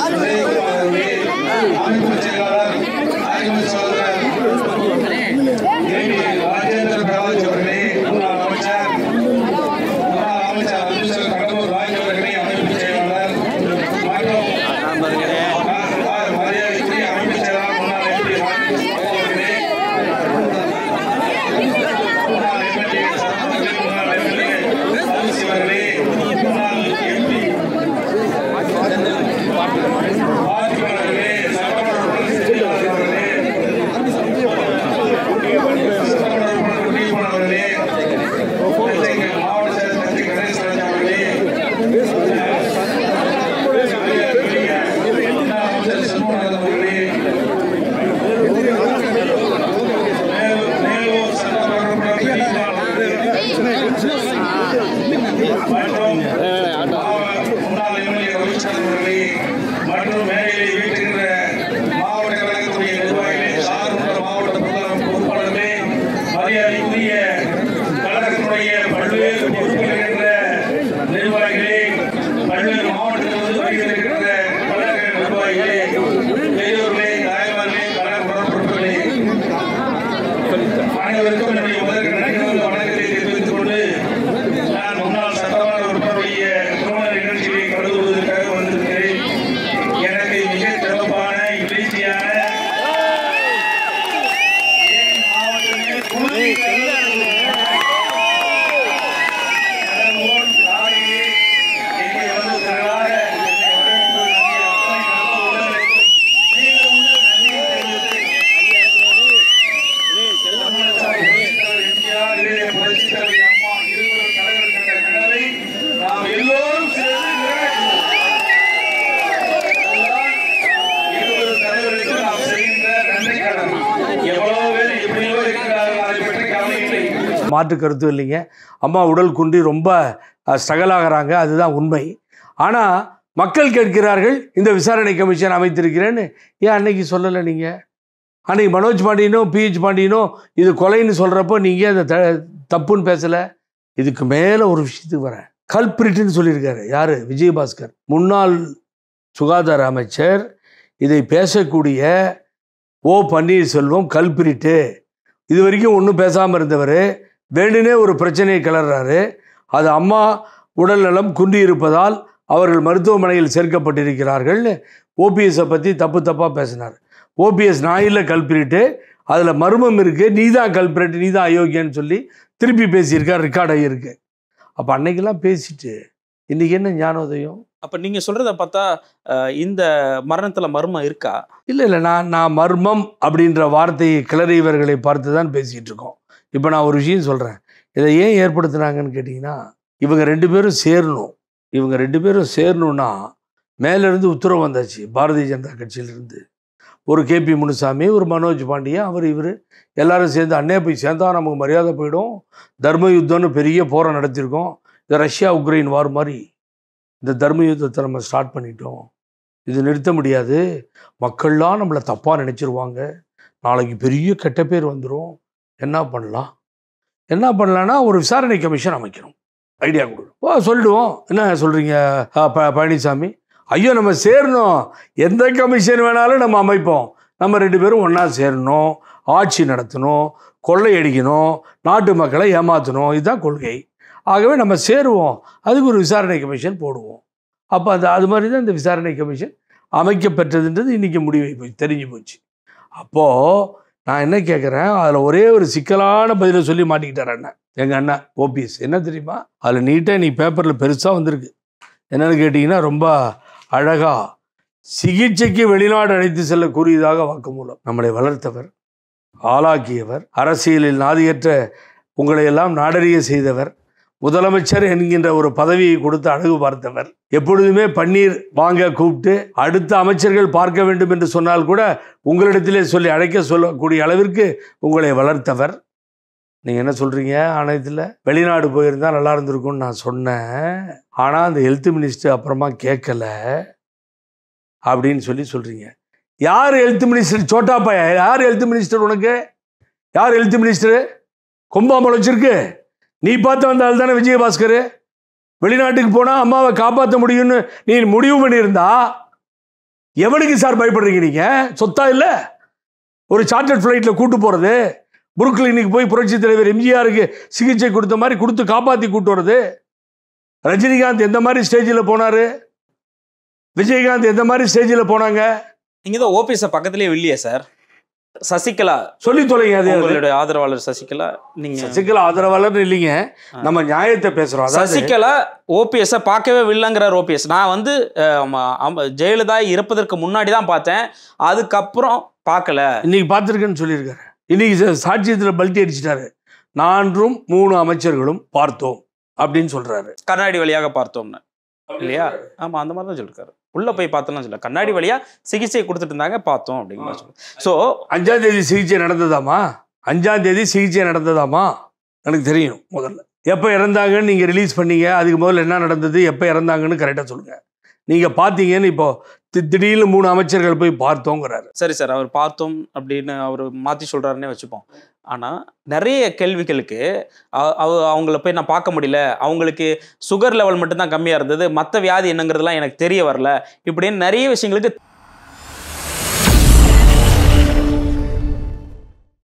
அமைப்பு செயலாளர் நாயகம சகோதரர் ஏடி ராஜேந்திர பிரகாஷ் அவர்களே முன்னாள் அமைச்சர் முன்னாள் அமைச்சர் அமித்ஷர் கடம்பூர் ராஜ் அவர்களே அமைப்பு செயலாளர் மற்றும் மரியாதைக்குரிய அமைப்பு செயலாளர் முன்னாள் எம்பி ராஜேஷ் பாபு அவர்களே முன்னாள் எம்எல்ஏ சரவணன் முன்னாள் எம்எல்ஏ அரிசி அவர்களே முன்னாள் எம்பி பார்த்திபனவர்களே, சட்டமன்ற செயலாளர் அவர்களே, சட்டமன்ற குடியிருப்பாளர் அவர்களே, தஞ்சை மாவட்ட செயலர் தஞ்சை கணேசராஜ் அவர்களே, மரியாதைக்குரிய முன்னாள் அமைச்சர் சண்முகநாதன் அவர்களே, மேலூர் மேலூர் சட்டமன்ற உறுப்பினர் மற்றும் முன்னாள் எம்எல்ஏ ரவிச்சந்திரன் அவர்களே மற்றும் மேடையை வீட்டுகின்ற மாவட்ட கழகத்துடைய நிர்வாகிகளே சார்புள்ள மாவட்ட பிரதமர் பொறுப்பாளர்களே மரியாதைக்குரிய கழகத்தினுடைய பல்வேறு பொறுப்பில் இருக்கின்ற நிர்வாகிகளே பல்வேறு மாவட்டத்திலிருந்து வருகின்ற கழக நிர்வாகிகளே பெரியோர்களே தாய்மார்களே கழக பொறுப்புகளே அனைவருக்கும் என்னுடைய முதற்கு நன்றிகள் வணக்கத்தை தெரிவித்துக் கொண்டு நான் முன்னாள் சட்டமன்ற உறுப்பினருடைய திருமண நிகழ்ச்சியை கலந்துவதற்காக வந்திருக்கிறேன் எனக்கு மிக சிறப்பான இலீசியான என் மாவட்டமே குருதி கடலூர், தாயே, இங்கே வந்து திரளாக என்னை வரவேற்பது நன்றி. அத்தனை நல்ல உள்ளங்களுக்கும் மீண்டும் மீண்டும் நன்றியை தெரிவித்து எம்ஜிஆர் இளைய புரட்சித் தலைவி அம்மா இருவரும் தலைவர் கண்ட கனவை நாம் எல்லோரும் சேர்ந்து நிறைவேற்றுவோம். அதுதான் இருவரு தலைவருக்கு நாம் செய்கின்ற நன்றி கடன் எவ்வளவு பேர் எப்படியோ இருக்கிறார்கள் அதை பற்றி கவலை இல்லை மாற்று கருத்து இல்லைங்க அம்மா உடல் குன்றி ரொம்ப ஸ்ட்ரகல் ஆகிறாங்க அதுதான் உண்மை ஆனால் மக்கள் கேட்கிறார்கள் இந்த விசாரணை கமிஷன் அமைத்திருக்கிறேன்னு ஏன் அன்னைக்கு சொல்லலை நீங்கள் அன்னைக்கு மனோஜ் பாண்டியனும் பிஹெச் பாண்டியனும் இது கொலைன்னு சொல்கிறப்போ நீங்கள் அந்த த தப்புன்னு பேசலை இதுக்கு மேலே ஒரு விஷயத்துக்கு வரேன் கல்பிரிட்டுன்னு சொல்லியிருக்காரு யார் விஜயபாஸ்கர் முன்னாள் சுகாதார அமைச்சர் இதை பேசக்கூடிய ஓ பன்னீர்செல்வம் கல்பிரிட்டு இது வரைக்கும் ஒன்றும் பேசாமல் இருந்தவர் வேண்டுனே ஒரு பிரச்சனையை கிளறாரு அது அம்மா உடல்நலம் குன்றி இருப்பதால் அவர்கள் மருத்துவமனையில் சேர்க்கப்பட்டிருக்கிறார்கள்னு ஓபிஎஸை பற்றி தப்பு தப்பாக பேசினார் ஓபிஎஸ் நாயில் கல்பிரிட்டு அதில் மர்மம் இருக்குது நீ தான் கல்பிரிட்டு நீ தான் அயோக்கியன்னு சொல்லி திருப்பி பேசியிருக்கார் ரெக்கார்ட் ஆகியிருக்கு அப்போ அன்னைக்கெல்லாம் பேசிட்டு இன்றைக்கி என்ன ஞானோதயம் அப்ப நீங்க சொல்றத பார்த்தா அஹ், இந்த மரணத்துல மர்மம் இருக்கா இல்லை இல்லை நான் நான் மர்மம் அப்படின்ற வார்த்தையை கிளறியவர்களை பார்த்து தான் பேசிகிட்டு இருக்கோம் இப்போ நான் ஒரு விஷயம் சொல்கிறேன் இதை ஏன் ஏற்படுத்துனாங்கன்னு கேட்டிங்கன்னா இவங்க ரெண்டு பேரும் சேரணும் இவங்க ரெண்டு பேரும் சேரணும்னா மேலேருந்து உத்தரவு வந்தாச்சு பாரதிய ஜனதா கட்சியிலிருந்து ஒரு கேபி முனுசாமி ஒரு மனோஜ் பாண்டியன் அவர் இவர் எல்லாரும் சேர்ந்து அண்ணே போய் சேர்ந்தா நமக்கு மரியாதை போயிடும் தர்ம யுத்தம்னு பெரிய போரை நடத்தியிருக்கோம் இந்த ரஷ்யா உக்ரைன் வார் மாதிரி இந்த தர்ம யுத்தத்தை நம்ம ஸ்டார்ட் பண்ணிட்டோம் இது நிறுத்த முடியாது மக்கள்லாம் நம்மளை தப்பாக நினச்சிருவாங்க நாளைக்கு பெரிய கெட்ட பேர் வந்துடும் என்ன பண்ணலாம் என்ன பண்ணலான்னா ஒரு விசாரணை கமிஷன் அமைக்கணும் ஐடியா கொடுக்கணும் ஓ சொல்லிடுவோம் என்ன சொல்கிறீங்க ப பழனிசாமி ஐயோ நம்ம சேரணும் எந்த கமிஷன் வேணாலும் நம்ம அமைப்போம் நம்ம ரெண்டு பேரும் ஒன்றா சேரணும் ஆட்சி நடத்தணும் கொள்ளையடிக்கணும் நாட்டு மக்களை ஏமாற்றணும் இதுதான் கொள்கை ஆகவே நம்ம சேருவோம் அதுக்கு ஒரு விசாரணை கமிஷன் போடுவோம் அப்போ அது அது மாதிரி தான் இந்த விசாரணை கமிஷன் அமைக்கப்பெற்றதுன்றது இன்றைக்கி முடிவை போய் தெரிஞ்சு போச்சு அப்போது நான் என்ன கேட்குறேன் அதில் ஒரே ஒரு சிக்கலான பதிலை சொல்லி மாட்டிக்கிட்டார் அண்ணன் எங்கள் அண்ணன் ஓபிஎஸ் என்ன தெரியுமா அதில் நீட்டாக நீ பேப்பரில் பெருசாக வந்திருக்கு என்னன்னு கேட்டிங்கன்னா ரொம்ப அழகாக சிகிச்சைக்கு வெளிநாடு அழைத்து செல்ல கூறியதாக வாக்குமூலம் நம்மளை வளர்த்தவர் ஆளாக்கியவர் அரசியலில் நாதியற்ற உங்களை எல்லாம் நாடறிய செய்தவர் முதலமைச்சர் என்கின்ற ஒரு பதவியை கொடுத்து அழகு பார்த்தவர் எப்பொழுதுமே பன்னீர் வாங்க கூப்பிட்டு அடுத்த அமைச்சர்கள் பார்க்க வேண்டும் என்று சொன்னால் கூட உங்களிடத்திலே சொல்லி அழைக்க சொல்லக்கூடிய அளவிற்கு உங்களை வளர்த்தவர் நீங்கள் என்ன சொல்கிறீங்க ஆணையத்தில் வெளிநாடு போயிருந்தா நல்லா இருந்திருக்கும்னு நான் சொன்னேன் ஆனால் அந்த ஹெல்த் மினிஸ்டர் அப்புறமா கேட்கல அப்படின்னு சொல்லி சொல்கிறீங்க யார் ஹெல்த் மினிஸ்டர் சோட்டா பையா யார் ஹெல்த் மினிஸ்டர் உனக்கு யார் ஹெல்த் மினிஸ்டர் கொம்பாம்பழம் வச்சிருக்கு நீ பார்த்து வந்த ஆள் தானே விஜயபாஸ்கர் வெளிநாட்டுக்கு போனால் அம்மாவை காப்பாற்ற முடியும்னு நீ முடிவு பண்ணியிருந்தா எவனுக்கு சார் பயப்படுறீங்க நீங்க சொத்தா இல்ல ஒரு சார்ட்டர்ட் ஃப்ளைட்ல கூட்டு போறது புருக்லினிக்கு போய் புரட்சி தலைவர் எம்ஜிஆருக்கு சிகிச்சை கொடுத்த மாதிரி கொடுத்து காப்பாத்தி கூட்டு வர்றது ரஜினிகாந்த் எந்த மாதிரி ஸ்டேஜில் போனாரு விஜயகாந்த் எந்த மாதிரி ஸ்டேஜில் போனாங்க நீங்க தான் ஓபிஎஸ் பக்கத்துலயே இல்லையே சார் சசிகலா சொல்லி தொலைங்க அது உங்களுடைய ஆதரவாளர் சசிகலா நீங்க சசிகலா ஆதரவாளர் இல்லைங்க நம்ம நியாயத்தை பேசுறோம் அதாவது சசிகலா ஓபிஎஸ் பார்க்கவே வில்லைங்கிறார் ஓபிஎஸ் நான் வந்து அஹ், ஆமா, ஆமா, ஜெயலலிதா இறப்பதற்கு முன்னாடி தான் பார்த்தேன் அதுக்கப்புறம் பார்க்கல இன்னைக்கு பார்த்துருக்கேன்னு சொல்லியிருக்காரு இன்னைக்கு ச- சாட்சியத்தில் பல்ட்டி அடிச்சிட்டாரு நான்கும் மூணு அமைச்சர்களும் பார்த்தோம் அப்படின்னு சொல்றாரு கண்ணாடி வழியாக பார்த்தோம்னு இல்லையா ஆமா அந்த மாதிரி தான் சொல்லிருக்காரு உள்ள போய் பார்த்தோம்னு சொல்ல கண்ணாடி வழியா சிகிச்சை கொடுத்துட்டு இருந்தாங்க பார்த்தோம் அப்படிங்கிற மாதிரி சொல்லு ஸோ அஞ்சாம் தேதி சிகிச்சை நடந்ததாமா அஞ்சாம் தேதி சிகிச்சை நடந்ததாமா எனக்கு தெரியும் முதல்ல எப்போ இறந்தாங்கன்னு நீங்கள் ரிலீஸ் பண்ணீங்க அதுக்கு முதல்ல என்ன நடந்தது எப்போ இறந்தாங்கன்னு கரெக்டாக சொல்லுங்கள் நீங்கள் பார்த்தீங்கன்னு இப்போ தி- திடீர்னு மூணு அமைச்சர்கள் போய் பார்த்தோங்கிறாரு சரி சார் அவர் பார்த்தோம் அப்படின்னு அவர் மாற்றி சொல்கிறாருன்னே வச்சுப்போம் ஆனால் நிறைய கேள்விகளுக்கு அ- அவ- அவங்கள போய் நான் பார்க்க முடியல அவங்களுக்கு சுகர் லெவல் மட்டும்தான் கம்மியாக இருந்தது மற்ற வியாதி என்னங்கிறதுலாம் எனக்கு தெரிய வரல இப்படின்னு நிறைய விஷயங்களுக்கு